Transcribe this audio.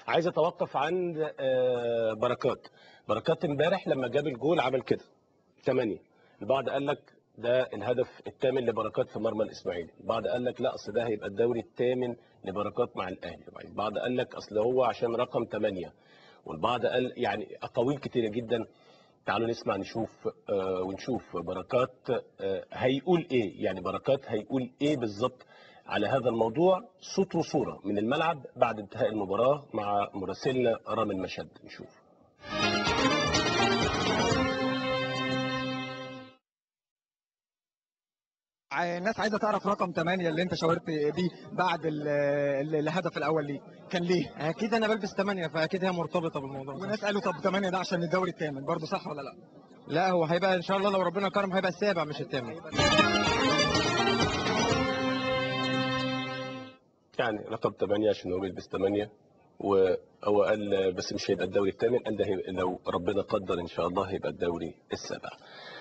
عايز اتوقف عند آه، بركات بركات امبارح لما جاب الجول عمل كده 8 البعض قال لك ده الهدف الثامن لبركات في مرمى الاسماعيلي البعض قال لك لا اصل ده هيبقى الدوري الثامن لبركات مع الاهلي البعض قال لك اصل هو عشان رقم 8 والبعض قال يعني اقاويل كتيره جدا تعالوا نسمع نشوف آه، ونشوف بركات آه، هيقول ايه يعني بركات هيقول ايه بالظبط على هذا الموضوع صوت وصوره من الملعب بعد انتهاء المباراه مع مراسلنا رامي المشد نشوف ع- الناس عايزه تعرف رقم 8 اللي انت شاورت بيه بعد ال- ال- الهدف الاول ليه كان ليه اكيد انا بلبس 8 فاكيد هي مرتبطه بالموضوع ده. وناس قالوا طب 8 ده عشان الدوري الثامن برضه صح ولا لا لا هو هيبقى ان شاء الله لو ربنا كرم هيبقى السابع مش الثامن يعني رقم 8 عشان هو بيلبس 8 وهو قال بس مش هيبقى الدوري الثامن قال ده هيبقى لو ربنا قدر ان شاء الله هيبقى الدوري السابع